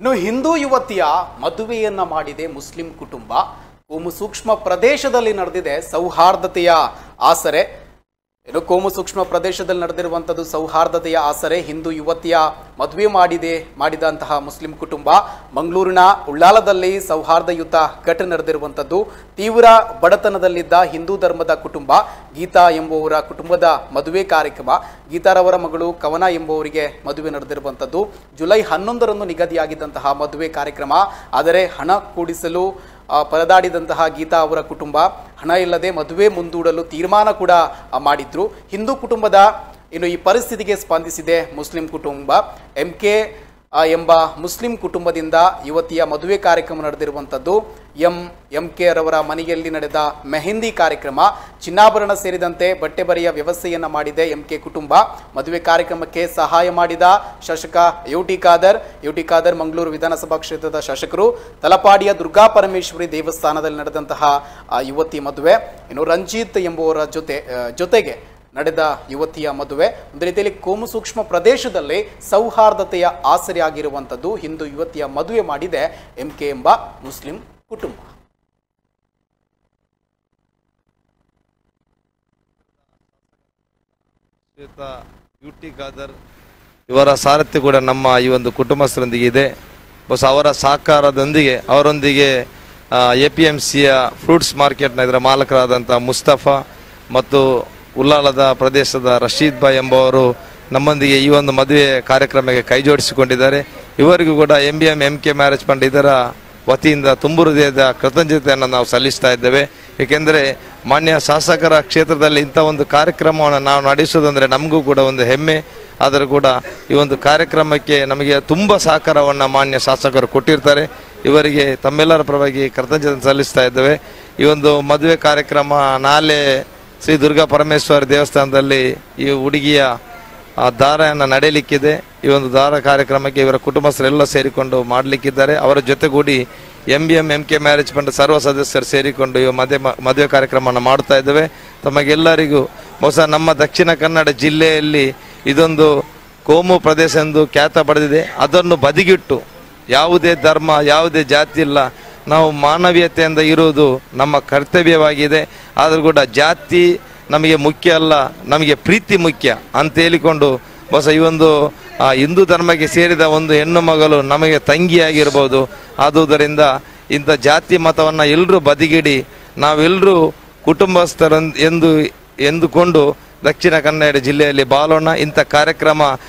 ಇನ್ನು ಹಿಂದೂ ಯುವತಿಯ ಮದುವೆಯನ್ನ ಮಾಡಿದೆ ಮುಸ್ಲಿಂ ಕುಟುಂಬ ಕೋಮು ಸೂಕ್ಷ್ಮ ಪ್ರದೇಶದಲ್ಲಿ ನಡೆದಿದೆ ಸೌಹಾರ್ದತೆಯ ಆಸರೆ ಇನ್ನು ಕೋಮು ಸೂಕ್ಷ್ಮ ಪ್ರದೇಶದಲ್ಲಿ ನಡೆದಿರುವಂಥದ್ದು ಸೌಹಾರ್ದತೆಯ ಆಸರೆ ಹಿಂದೂ ಯುವತಿಯ ಮದುವೆ ಮಾಡಿದೆ ಮಾಡಿದಂತಹ ಮುಸ್ಲಿಂ ಕುಟುಂಬ ಮಂಗಳೂರಿನ ಉಳ್ಳಾಲದಲ್ಲಿ ಸೌಹಾರ್ದಯುತ ಘಟನೆ ನಡೆದಿರುವಂಥದ್ದು ತೀವ್ರ ಬಡತನದಲ್ಲಿದ್ದ ಹಿಂದೂ ಧರ್ಮದ ಕುಟುಂಬ ಗೀತಾ ಎಂಬುವರ ಕುಟುಂಬದ ಮದುವೆ ಕಾರ್ಯಕ್ರಮ ಗೀತಾರವರ ಮಗಳು ಕವನ ಎಂಬುವರಿಗೆ ಮದುವೆ ನಡೆದಿರುವಂಥದ್ದು ಜುಲೈ ಹನ್ನೊಂದರಂದು ನಿಗದಿಯಾಗಿದ್ದಂತಹ ಮದುವೆ ಕಾರ್ಯಕ್ರಮ ಆದರೆ ಹಣ ಕೂಡಿಸಲು ಆ, ಪರದಾಡಿದಂತಹ ಗೀತಾ ಅವರ ಕುಟುಂಬ ಹಣ ಇಲ್ಲದೆ ಮದುವೆ ಮುಂದೂಡಲು ತೀರ್ಮಾನ ಕೂಡ ಆ, ಮಾಡಿದ್ರು ಹಿಂದೂ ಕುಟುಂಬದ ಇನ್ನು ಈ ಪರಿಸ್ಥಿತಿಗೆ ಸ್ಪಂದಿಸಿದೆ ಮುಸ್ಲಿಂ ಕುಟುಂಬ ಎಂ ಕೆ ಎಂಬ ಮುಸ್ಲಿಂ ಕುಟುಂಬದಿಂದ ಯುವತಿಯ ಮದುವೆ ಕಾರ್ಯಕ್ರಮ ನಡೆದಿರುವಂಥದ್ದು ಎಂ ಎಂ ಕೆ ರವರ ಮನೆಯಲ್ಲಿ ನಡೆದ ಮೆಹಂದಿ ಕಾರ್ಯಕ್ರಮ ಚಿನ್ನಾಭರಣ ಸೇರಿದಂತೆ ಬಟ್ಟೆ ಬರೆಯ ವ್ಯವಸ್ಥೆಯನ್ನ ಮಾಡಿದೆ ಎಂ ಕೆ ಕುಟುಂಬ ಮದುವೆ ಕಾರ್ಯಕ್ರಮಕ್ಕೆ ಸಹಾಯ ಮಾಡಿದ ಶಾಸಕ U T Khadar U T Khadar Mangaluru ವಿಧಾನಸಭಾ ಕ್ಷೇತ್ರದ ಶಾಸಕರು ತಲಪಾಡಿಯ ದುರ್ಗಾ ಪರಮೇಶ್ವರಿ ದೇವಸ್ಥಾನದಲ್ಲಿ ನಡೆದಂತಹ ಆ ಯುವತಿ ಮದುವೆ ಇನ್ನು ರಂಜಿತ್ ಎಂಬುವರ ಜೊತೆ ಆ, ಜೊತೆಗೆ ನಡೆದ ಯುವತಿಯ ಮದುವೆ ಒಂದು ರೀತಿಯಲ್ಲಿ ಕೋಮು ಸೂಕ್ಷ್ಮ ಪ್ರದೇಶದಲ್ಲಿ ಸೌಹಾರ್ದತೆಯ ಆಸರೆಯಾಗಿರುವಂಥದ್ದು ಹಿಂದೂ ಯುವತಿಯ ಮದುವೆ ಮಾಡಿದೆ ಎಂ ಕೆ ಎಂಬ ಮುಸ್ಲಿಂ ಕುಟುಂಬ ಶ್ರೀಯುತ ಯು ಟಿ ಖಾದರ್ ಇವರ ಸಾರಥ್ಯ ಕೂಡ ನಮ್ಮ ಈ ಒಂದು ಕುಟುಂಬಸ್ಥರೊಂದಿಗೆ ಇದೆ ಬಸ್ ಅವರ ಸಹಕಾರದೊಂದಿಗೆ ಅವರೊಂದಿಗೆ ಎ ಪಿ ಎಂ ಸಿಯ ಫ್ರೂಟ್ಸ್ ಮಾರ್ಕೆಟ್ನ ಇದರ ಮಾಲಕರಾದಂಥ ಮುಸ್ತಫಾ ಮತ್ತು ಉಲ್ಲಾಲದ ಪ್ರದೇಶದ ರಶೀದ್ ಬಾಯ್ ಎಂಬುವರು ನಮ್ಮೊಂದಿಗೆ ಈ ಒಂದು ಮದುವೆ ಕಾರ್ಯಕ್ರಮಕ್ಕೆ ಕೈ ಜೋಡಿಸಿಕೊಂಡಿದ್ದಾರೆ ಇವರಿಗೂ ಕೂಡ M B M M K marriage fund ಇದರ ವತಿಯಿಂದ ತುಂಬು ಹೃದಯದ ಕೃತಜ್ಞತೆಯನ್ನು ನಾವು ಸಲ್ಲಿಸ್ತಾ ಇದ್ದೇವೆ ಏಕೆಂದರೆ ಮಾನ್ಯ ಶಾಸಕರ ಕ್ಷೇತ್ರದಲ್ಲಿ ಇಂಥ ಒಂದು ಕಾರ್ಯಕ್ರಮವನ್ನು ನಾವು ನಡೆಸೋದಂದರೆ ನಮಗೂ ಕೂಡ ಒಂದು ಹೆಮ್ಮೆ ಆದರೂ ಕೂಡ ಈ ಒಂದು ಕಾರ್ಯಕ್ರಮಕ್ಕೆ ನಮಗೆ ತುಂಬ ಸಹಕಾರವನ್ನು ಮಾನ್ಯ ಶಾಸಕರು ಕೊಟ್ಟಿರ್ತಾರೆ ಇವರಿಗೆ ತಮ್ಮೆಲ್ಲರ ಪರವಾಗಿ ಕೃತಜ್ಞತೆ ಸಲ್ಲಿಸ್ತಾ ಇದ್ದೇವೆ ಈ ಒಂದು ಮದುವೆ ಕಾರ್ಯಕ್ರಮ ನಾಳೆ ಶ್ರೀ ದುರ್ಗಾ ಪರಮೇಶ್ವರ ದೇವಸ್ಥಾನದಲ್ಲಿ ಈ ಹುಡುಗಿಯ ಆ ದಾರವನ್ನು ನಡೆಯಲಿಕ್ಕಿದೆ ಈ ಒಂದು ದಾರ ಕಾರ್ಯಕ್ರಮಕ್ಕೆ ಇವರ ಕುಟುಂಬಸ್ಥರೆಲ್ಲ ಸೇರಿಕೊಂಡು ಮಾಡಲಿಕ್ಕಿದ್ದಾರೆ ಅವರ ಜೊತೆಗೂಡಿ M B M M K marriage fund ಸರ್ವ ಸದಸ್ಯರು ಸೇರಿಕೊಂಡು ಈ ಮದುವೆ ಮದುವೆ ಕಾರ್ಯಕ್ರಮವನ್ನು ಮಾಡ್ತಾ ಇದ್ದೇವೆ ತಮಗೆಲ್ಲರಿಗೂ ಬಹುಶಃ ನಮ್ಮ ದಕ್ಷಿಣ ಕನ್ನಡ ಜಿಲ್ಲೆಯಲ್ಲಿ ಇದೊಂದು ಕೋಮು ಪ್ರದೇಶ ಎಂದು ಖ್ಯಾತ ಪಡೆದಿದೆ ಅದನ್ನು ಬದಿಗಿಟ್ಟು ಯಾವುದೇ ಧರ್ಮ ಯಾವುದೇ ಜಾತಿ ಇಲ್ಲ ನಾವು ಮಾನವೀಯತೆಯಿಂದ ಇರುವುದು ನಮ್ಮ ಕರ್ತವ್ಯವಾಗಿದೆ ಆದರೂ ಕೂಡ ಜಾತಿ ನಮಗೆ ಮುಖ್ಯ ಅಲ್ಲ ನಮಗೆ ಪ್ರೀತಿ ಮುಖ್ಯ ಅಂತ ಹೇಳಿಕೊಂಡು ಹೊಸ ಈ ಒಂದು ಆ, ಹಿಂದೂ ಧರ್ಮಕ್ಕೆ ಸೇರಿದ ಒಂದು ಹೆಣ್ಣು ಮಗಳು ನಮಗೆ ತಂಗಿಯಾಗಿರ್ಬೋದು ಆದುದರಿಂದ ಇಂಥ ಜಾತಿ ಮತವನ್ನು ಎಲ್ಲರೂ ಬದಿಗಿಡಿ ನಾವೆಲ್ಲರೂ ಕುಟುಂಬಸ್ಥರ ಎಂದು ಎಂದುಕೊಂಡು ದಕ್ಷಿಣ ಕನ್ನಡ ಜಿಲ್ಲೆಯಲ್ಲಿ ಬಾಲೋಣ ಇಂಥ ಕಾರ್ಯಕ್ರಮ